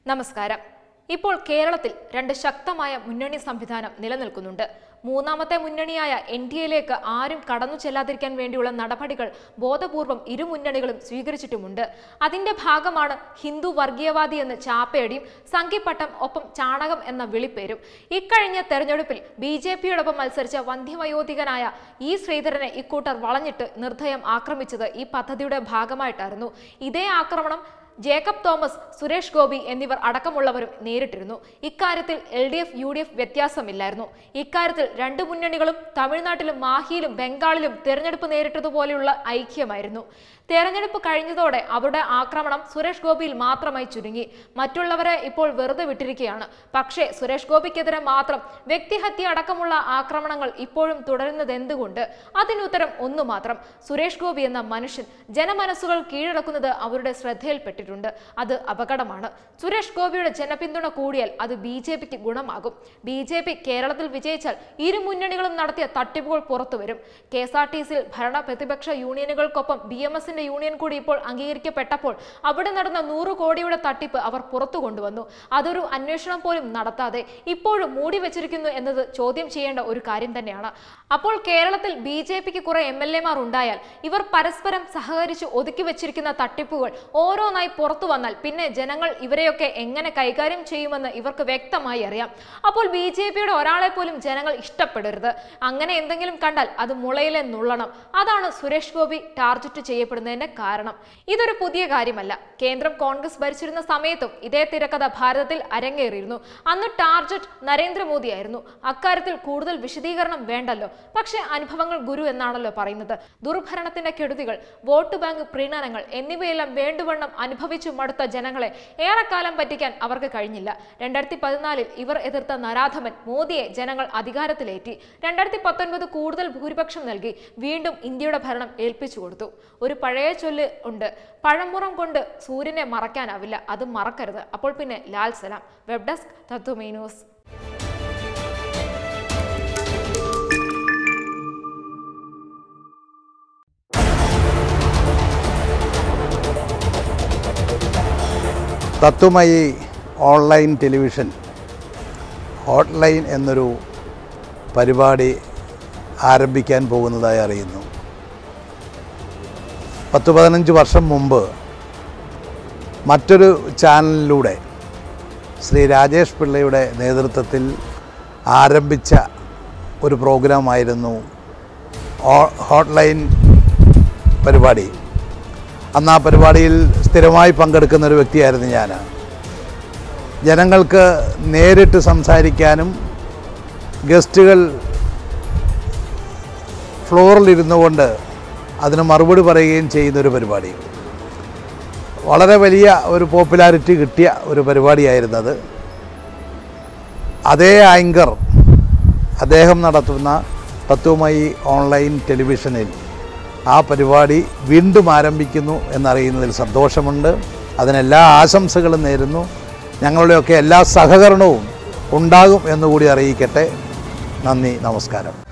നമസ്കാരം ഇപ്പോൾ കേരളത്തിൽ രണ്ട് ശക്തമായ മുന്നണി സംവിധാനം നിലനിൽക്കുന്നുണ്ട് മൂന്നാമത്തെ മുന്നണിയായ എൻ ഡി എയിലേക്ക് ആരും കടന്നു ചെല്ലാതിരിക്കാൻ വേണ്ടിയുള്ള നടപടികൾ ബോധപൂർവം ഇരു മുന്നണികളും സ്വീകരിച്ചിട്ടുമുണ്ട് അതിന്റെ ഭാഗമാണ് ഹിന്ദു വർഗീയവാദി എന്ന് ചാപ്പയടിയും സംഘിപ്പട്ടം ഒപ്പം ചാണകം എന്ന വിളിപ്പേരും ഇക്കഴിഞ്ഞ തെരഞ്ഞെടുപ്പിൽ ബി ജെ പിയോടൊപ്പം മത്സരിച്ച വന്ധ്യവയോധികനായ ഇ ശ്രീധരനെ ഇക്കൂട്ടർ വളഞ്ഞിട്ട് നിർദ്ധയം ആക്രമിച്ചത് ഈ പദ്ധതിയുടെ ഭാഗമായിട്ടായിരുന്നു ഇതേ ആക്രമണം ജേക്കബ് തോമസ് സുരേഷ് ഗോപി എന്നിവർ അടക്കമുള്ളവരും നേരിട്ടിരുന്നു ഇക്കാര്യത്തിൽ L D F U D F വ്യത്യാസമില്ലായിരുന്നു ഇക്കാര്യത്തിൽ രണ്ട് മുന്നണികളും തമിഴ്നാട്ടിലും മാഹിയിലും ബംഗാളിലും തെരഞ്ഞെടുപ്പ് നേരിട്ടതുപോലെയുള്ള ഐക്യമായിരുന്നു തെരഞ്ഞെടുപ്പ് കഴിഞ്ഞതോടെ അവരുടെ ആക്രമണം സുരേഷ് ഗോപിയിൽ മാത്രമായി ചുരുങ്ങി മറ്റുള്ളവരെ ഇപ്പോൾ വെറുതെ വിട്ടിരിക്കുകയാണ് പക്ഷേ സുരേഷ് ഗോപിക്കെതിരെ മാത്രം വ്യക്തിഹത്യ അടക്കമുള്ള ആക്രമണങ്ങൾ ഇപ്പോഴും തുടരുന്നത് എന്തുകൊണ്ട് അതിനുത്തരം ഒന്നു മാത്രം സുരേഷ് ഗോപി എന്ന മനുഷ്യൻ ജനമനസ്സുകൾ കീഴടക്കുന്നത് അവരുടെ ശ്രദ്ധയിൽപ്പെട്ടിട്ടുണ്ട് അത് അപകടമാണ് സുരേഷ് ഗോപിയുടെ ജനപിന്തുണ കൂടിയാൽ അത് ബി ജെ പിക്ക് ഗുണമാകും ബി ജെ പി കേരളത്തിൽ വിജയിച്ചാൽ ഇരു മുന്നണികളും നടത്തിയ തട്ടിപ്പുകൾ പുറത്തുവരും കെ എസ് ആർ ടി സിയിൽ ഭരണ പ്രതിപക്ഷ യൂണിയനുകൾക്കൊപ്പം ബി എം എസിന്റെ യൂണിയൻ കൂടി ഇപ്പോൾ അംഗീകരിക്കപ്പെട്ടപ്പോൾ അവിടെ നടന്ന നൂറ് കോടിയുടെ തട്ടിപ്പ് അവർ പുറത്തു കൊണ്ടുവന്നു അതൊരു അന്വേഷണം പോലും നടത്താതെ ഇപ്പോഴും മൂടി വെച്ചിരിക്കുന്നു എന്നത് ചോദ്യം ചെയ്യേണ്ട ഒരു കാര്യം തന്നെയാണ് അപ്പോൾ കേരളത്തിൽ ബി ജെ പിക്ക് കുറെ എം എൽ എമാർ ഉണ്ടായാൽ ഇവർ പരസ്പരം സഹകരിച്ച് ഒതുക്കി വെച്ചിരിക്കുന്ന തട്ടിപ്പുകൾ ഓരോന്നായി പുറത്തു വന്നാൽ പിന്നെ ജനങ്ങൾ ഇവരെയൊക്കെ എങ്ങനെ കൈകാര്യം ചെയ്യുമെന്ന് ഇവർക്ക് വ്യക്തമായി അറിയാം അപ്പോൾ ബി ജെ പിയുടെ ഒരാളെ പോലും ജനങ്ങൾ ഇഷ്ടപ്പെടരുത് അങ്ങനെ എന്തെങ്കിലും കണ്ടാൽ അത് മുളയിലെ നുള്ളണം അതാണ് സുരേഷ് ഗോപി ടാർഗറ്റ് ചെയ്യപ്പെടുന്നതിന്റെ കാരണം ഇതൊരു പുതിയ കാര്യമല്ല കേന്ദ്രം കോൺഗ്രസ് ഭരിച്ചിരുന്ന സമയത്തും ഇതേ തിരക്കഥ ഭാരതത്തിൽ അരങ്ങേറിയിരുന്നു അന്ന് ടാർഗറ്റ് നരേന്ദ്രമോദിയായിരുന്നു അക്കാര്യത്തിൽ കൂടുതൽ വിശദീകരണം വേണ്ടല്ലോ പക്ഷേ അനുഭവങ്ങൾ ഗുരു എന്നാണല്ലോ പറയുന്നത് ദുർഭരണത്തിന്റെ കെടുതികൾ വോട്ട് ബാങ്ക് പ്രീണനങ്ങൾ എന്നിവയെല്ലാം വേണ്ടുവണ്ണം അനുഭവിച്ചു മടുത്ത ജനങ്ങളെ ഏറെക്കാലം പറ്റിക്കാൻ അവർക്ക് കഴിഞ്ഞില്ല രണ്ടായിരത്തി പതിനാലിൽ ഇവർ എതിർത്ത നരാധമൻ മോദിയെ ജനങ്ങൾ അധികാരത്തിലേറ്റി രണ്ടായിരത്തി പത്തൊൻപത് കൂടുതൽ ഭൂരിപക്ഷം നൽകി വീണ്ടും ഇന്ത്യയുടെ ഭരണം ഏൽപ്പിച്ചു കൊടുത്തു ഒരു പഴയ ചൊല്ല് ഉണ്ട് പഴമുറം കൊണ്ട് സൂര്യനെ മറയ്ക്കാനാവില്ല അത് മറക്കരുത് അപ്പോൾ പിന്നെ ലാൽ സലാം വെബ് ഡെസ്ക് തത്വമേ news Tatvamayi online television hotline എന്നൊരു പരിപാടി ആരംഭിക്കാൻ പോകുന്നതായി അറിയുന്നു പത്ത് പതിനഞ്ച് വർഷം മുമ്പ് മറ്റൊരു ചാനലിലൂടെ ശ്രീ രാജേഷ് പിള്ളയുടെ നേതൃത്വത്തിൽ ആരംഭിച്ച ഒരു പ്രോഗ്രാമായിരുന്നു ഓ- ഹോട്ട്ലൈൻ പരിപാടി അന്ന് ആ പരിപാടിയിൽ സ്ഥിരമായി പങ്കെടുക്കുന്ന ഒരു വ്യക്തിയായിരുന്നു ഞാൻ ജനങ്ങൾക്ക് നേരിട്ട് സംസാരിക്കാനും ഗസ്റ്റുകൾ ഫ്ലോറിലിരുന്നു കൊണ്ട് അതിന് മറുപടി പറയുകയും ചെയ്യുന്നൊരു പരിപാടി വളരെ വലിയ ഒരു പോപ്പുലാരിറ്റി കിട്ടിയ ഒരു പരിപാടിയായിരുന്നത് അതേ ആങ്കർ അദ്ദേഹം നടത്തുന്ന തത്വമയി ഓൺലൈൻ ടെലിവിഷനിൽ ആ പരിപാടി വീണ്ടും ആരംഭിക്കുന്നു എന്നറിയുന്നതിൽ സന്തോഷമുണ്ട് അതിനെല്ലാ ആശംസകളും നേരുന്നു ഞങ്ങളുടെയൊക്കെ എല്ലാ സഹകരണവും ഉണ്ടാകും എന്നുകൂടി അറിയിക്കട്ടെ നന്ദി നമസ്കാരം